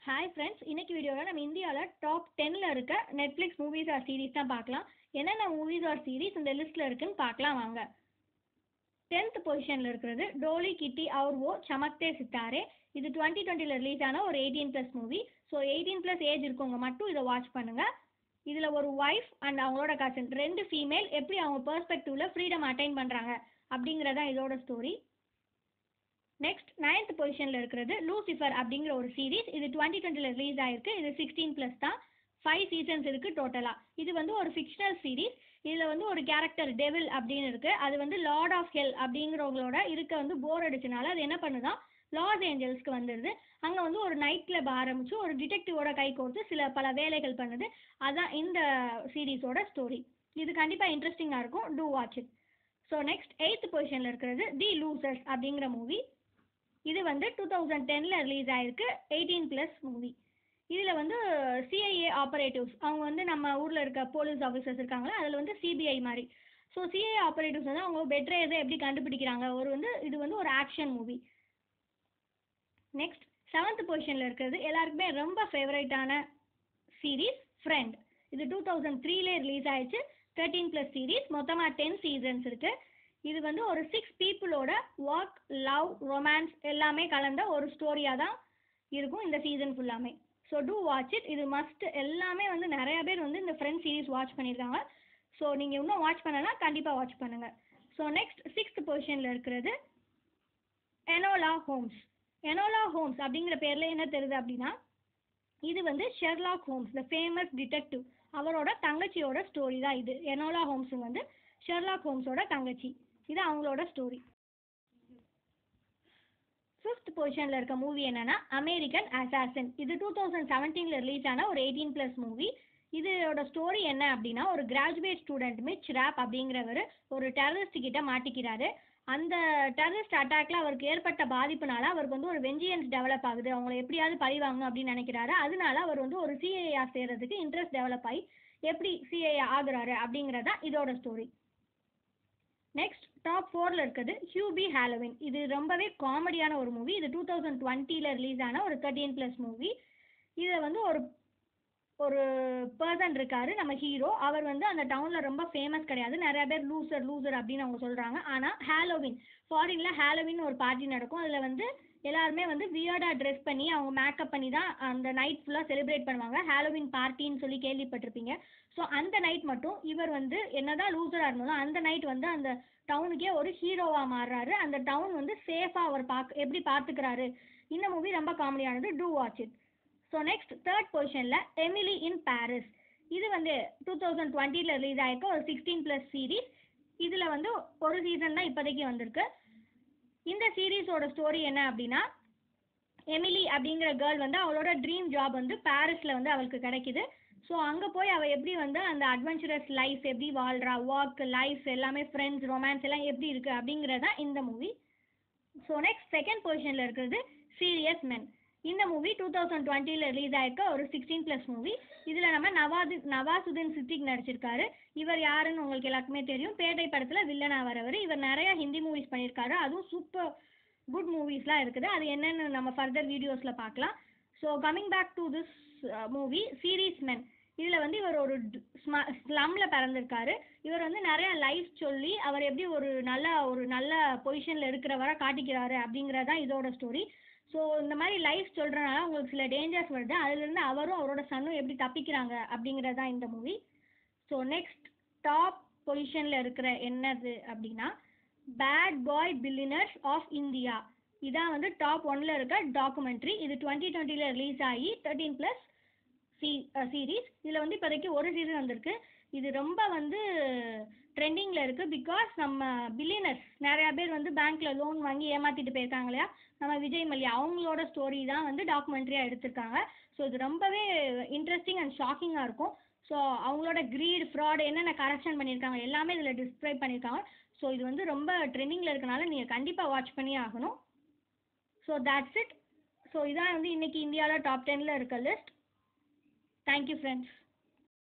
hi friends இன்னைக்கு வீடியோவில் நம்ம இந்தியாவில் டாப் டென்னில் இருக்க நெட்ஃப்ளிக்ஸ் மூவிஸ் ஆர் சீரிஸ் தான் பார்க்கலாம் என்னென்ன மூவிஸ் ஆர் சீரிஸ் இந்த லிஸ்ட்டில் இருக்குன்னு பார்க்கலாம் வாங்க டென்த் பொசிஷனில் இருக்கிறது டோலி கிட்டி அவுர் ஓ சமக்தே சித்தாரே இது டுவெண்ட்டி டுவெண்ட்டியில் ரிலீஸ் ஆன ஒரு eighteen plus movie so eighteen plus age இருக்கவங்க மட்டும் இதை வாட்ச் பண்ணுங்கள் இதில் ஒரு ஒய்ஃப் அண்ட் அவங்களோட கசின் ரெண்டு ஃபீமேல் எப்படி அவங்க பெர்ஸ்பெக்டிவ்ல ஃப்ரீடம் அட்டைன் பண்ணுறாங்க அப்படிங்கிறதான் இதோட ஸ்டோரி நெக்ஸ்ட் நைன்த் பொசிஷனில் இருக்கிறது லூசிஃபர் அப்படிங்கிற ஒரு சீரிஸ் இது டுவெண்ட்டி டுவெண்ட்டியில் ரிலீஸ் ஆயிருக்கு இது சிக்ஸ்டீன் ப்ளஸ் தான் ஃபைவ் சீசன்ஸ் இருக்குது டோட்டலாக இது வந்து ஒரு ஃபிக்ஷனல் சீரிஸ் இதில் வந்து ஒரு கேரக்டர் டெவில் அப்படின்னு இருக்குது அது வந்து லார்ட் ஆஃப் ஹெல் அப்படிங்கிறவங்களோட இருக்க வந்து போர் அடிச்சனால அது என்ன பண்ணுதான் லாஸ் ஏஞ்சல்ஸ்க்கு வந்துடுது அங்கே வந்து ஒரு நைட் கிளப் ஆரம்பிச்சு ஒரு டிடெக்டிவோட கை கோர்த்து சில பல வேலைகள் பண்ணுது அதான் இந்த சீரீஸோட ஸ்டோரி இது கண்டிப்பாக இன்ட்ரெஸ்டிங்காக இருக்கும் to watch it so next eighth பொசிஷனில் இருக்கிறது தி லூசர்ஸ் அப்படிங்கிற மூவி இது வந்து டூ தௌசண்ட் டெனில் ரிலீஸ் ஆயிருக்கு எயிட்டீன் ப்ளஸ் மூவி இதில் வந்து சிஐஏ ஆப்ரேட்டிவ்ஸ் அவங்க வந்து நம்ம ஊரில் இருக்க போலீஸ் ஆஃபீஸர்ஸ் இருக்காங்களா அதில் வந்து சிபிஐ மாதிரி ஸோ சிஐஏ ஆப்ரேட்டிவ்ஸ் வந்து அவங்க பெட்ரேஸை எப்படி கண்டுபிடிக்கிறாங்க ஒரு வந்து இது வந்து ஒரு ஆக்ஷன் மூவி நெக்ஸ்ட் செவன்த் பொசிஷனில் இருக்கிறது எல்லாருக்குமே ரொம்ப ஃபேவரட்டான சீரீஸ் ஃப்ரெண்ட் இது டூ தௌசண்ட் த்ரீலே ரிலீஸ் ஆயிடுச்சு தேர்ட்டீன் ப்ளஸ் சீரீஸ் மொத்தமாக டென் சீசன்ஸ் இருக்குது இது வந்து ஒரு சிக்ஸ் பீப்புளோட ஒர்க் லவ் ரொமான்ஸ் எல்லாமே கலந்த ஒரு ஸ்டோரியாக தான் இருக்கும் இந்த சீசன் ஃபுல்லாமே ஸோ டூ வாட்ச் இட் இது மஸ்ட் எல்லாமே வந்து நிறைய பேர் வந்து இந்த ஃப்ரெண்ட் சீரிஸ் வாட்ச் பண்ணியிருக்காங்க ஸோ நீங்கள் இன்னும் வாட்ச் பண்ணனா கண்டிப்பாக வாட்ச் பண்ணுங்கள் ஸோ நெக்ஸ்ட் சிக்ஸ்த் பொசிஷனில் இருக்கிறது எனோலா ஹோம்ஸ் எனோலா ஹோம்ஸ் அப்படிங்கிற பேரில் என்ன தெரியுது அப்படின்னா இது வந்து Sherlock Holmes the famous detective அவரோட தங்கச்சியோட ஸ்டோரி தான் இது எனோலா ஹோம்ஸ் வந்து ஷெர்லாக் ஹோம்ஸோட தங்கச்சி இது அவங்களோட ஸ்டோரி ஃபிஃப்த் பொசிஷனில் இருக்க மூவி என்னன்னா அமெரிக்கன் அசாசன் இது டூ தௌசண்ட் செவன்டீனில் ரிலீஸ் ஆன ஒரு எயிட்டீன் ப்ளஸ் மூவி இதோட ஸ்டோரி என்ன அப்படின்னா ஒரு கிராஜுவேட் ஸ்டூடெண்ட் மிச் ரேப் அப்படிங்கிறவர் ஒரு டெரரிஸ்ட் கிட்ட மாட்டிக்கிறாரு அந்த டெரரிஸ்ட் அட்டாக்ல அவருக்கு ஏற்பட்ட பாதிப்புனால அவருக்கு வந்து ஒரு வெஞ்சியன்ஸ் டெவலப் ஆகுது அவங்கள எப்படியாவது பழி வாங்கணும் அப்படின்னு நினைக்கிறாரு அதனால அவர் வந்து ஒரு சிஏஆர் செய்யறதுக்கு இன்ட்ரெஸ்ட் டெவலப் ஆகி எப்படி சிஏ ஆகுறாரு அப்படிங்கிறதா இதோட ஸ்டோரி நெக்ஸ்ட் டாப் ஃபோரில் இருக்குது ஹியூபி ஹாலோவின் இது ரொம்பவே காமெடியான ஒரு மூவி இது டூ தௌசண்ட் டுவெண்ட்டியில் ரிலீஸ் ஆன ஒரு தேர்ட்டீன் ப்ளஸ் மூவி இதை வந்து ஒரு ஒரு பர்சன் இருக்காரு நம்ம ஹீரோ அவர் வந்து அந்த டவுனில் ரொம்ப ஃபேமஸ் கிடையாது நிறைய பேர் லூசர் லூசர் அப்படின்னு அவங்க சொல்கிறாங்க ஆனால் ஹாலோவின் ஃபாரினில் ஹாலோவின் ஒரு பார்ட்டி நடக்கும் அதில் வந்து எல்லாருமே வந்து வியர்டாக ட்ரெஸ் பண்ணி அவங்க மேக்கப் பண்ணி தான் அந்த நைட் ஃபுல்லாக செலிப்ரேட் பண்ணுவாங்க ஹாலோவின் பார்ட்டின்னு சொல்லி கேள்விப்பட்டிருப்பீங்க ஸோ அந்த நைட் மட்டும் இவர் வந்து என்னதான் லூசராக இருந்தாலும் அந்த நைட் வந்து அந்த டவுனுக்கே ஒரு ஹீரோவாக மாறுறாரு அந்த டவுன் வந்து சேஃபாக அவர் பார்க்க எப்படி பார்த்துக்கிறாரு இந்த மூவி ரொம்ப காமெடியானது to watch it so next third பொசிஷனில் எமிலி இன் பாரிஸ் இது வந்து டூ தௌசண்ட் டுவெண்ட்டியில் ரிலீஸ் ஆயிருக்க ஒரு சிக்ஸ்டீன் ப்ளஸ் சீரீஸ் இதில் வந்து ஒரு சீசன் தான் இப்போதைக்கு வந்திருக்கு இந்த சீரீஸோட ஸ்டோரி என்ன அப்படின்னா எமிலி அப்படிங்கிற கேர்ள் வந்து அவளோட ட்ரீம் ஜாப் வந்து பாரிஸில் வந்து அவளுக்கு கிடைக்குது ஸோ அங்கே போய் அவள் எப்படி வந்து அந்த அட்வென்ச்சரஸ் லைஃப் எப்படி வாழ்கிறா ஒர்க் லைஃப் எல்லாமே ஃப்ரெண்ட்ஸ் ரொமான்ஸ் எல்லாம் எப்படி இருக்குது அப்படிங்கிறது தான் இந்த மூவி ஸோ நெக்ஸ்ட் செகண்ட் பொசிஷனில் இருக்கிறது சீரியஸ் மென் இந்த மூவி டூ தௌசண்ட் டுவெண்ட்டியில் ரிலீஸ் ஆயிருக்க ஒரு சிக்ஸ்டீன் ப்ளஸ் மூவி இதில் நம்ம நவாது நவாசுதீன் சித்திக் நடிச்சிருக்காரு இவர் யாருன்னு உங்களுக்கு எல்லாருக்குமே தெரியும் பேட்டை படத்தில் வில்லனா வரவர் இவர் நிறைய ஹிந்தி மூவிஸ் பண்ணியிருக்காரு அதுவும் சூப்பர் குட் மூவிஸ்லாம் இருக்குது அது என்னென்னு நம்ம ஃபர்தர் வீடியோஸில் பார்க்கலாம் so coming back to this movie series men இதில் வந்து இவர் ஒரு ஸ்லம்மில் பிறந்திருக்காரு இவர் வந்து நிறைய லைஃப் சொல்லி அவர் எப்படி ஒரு நல்ல ஒரு நல்ல பொசிஷனில் இருக்கிறவரை காட்டிக்கிறாரு அப்படிங்கிறதான் இதோட ஸ்டோரி ஸோ இந்த மாதிரி லைஃப் சொல்கிறனால உங்களுக்கு சில டேஞ்சர்ஸ் வருது அதுலேருந்து அவரும் அவரோட சன்னும் எப்படி தப்பிக்கிறாங்க அப்படிங்கிறது தான் இந்த மூவி ஸோ நெக்ஸ்ட் டாப் பொசிஷனில் இருக்கிற என்னது அப்படின்னா bad boy billionaires of India இதான் வந்து டாப் ஒன்ல இருக்க டாக்குமெண்ட்ரி இது டுவெண்ட்டி டுவெண்ட்டியில் ரிலீஸ் ஆகி தேர்ட்டீன் ப்ளஸ் சி சீரீஸ் இதில் வந்து இப்போதைக்கு ஒரு சீசன் வந்திருக்கு இது ரொம்ப வந்து ட்ரெண்டிங்கில் இருக்குது பிகாஸ் நம்ம பில்லியனர்ஸ் நிறையா பேர் வந்து பேங்க்கில் லோன் வாங்கி ஏமாற்றிட்டு போயிருக்காங்க இல்லையா நம்ம விஜய் மல்யா அவங்களோட ஸ்டோரி தான் வந்து டாக்குமெண்ட்ரியாக எடுத்திருக்காங்க ஸோ இது ரொம்பவே இன்ட்ரெஸ்டிங் அண்ட் ஷாக்கிங்காக இருக்கும் ஸோ அவங்களோட க்ரீட் ஃப்ராட் என்னென்ன கரெக்ஷன் பண்ணியிருக்காங்க எல்லாமே இதில் டிஸ்கிரைப் பண்ணியிருக்காங்க ஸோ இது வந்து ரொம்ப ட்ரெண்டிங்கில் இருக்கனால நீங்கள் கண்டிப்பாக வாட்ச் பண்ணியே ஆகணும் ஸோ தேட்ஸ் இட் ஸோ இதான் வந்து இன்றைக்கி இந்தியாவில் டாப் டெனில் இருக்க லிஸ்ட் தேங்க்யூ ஃப்ரெண்ட்ஸ்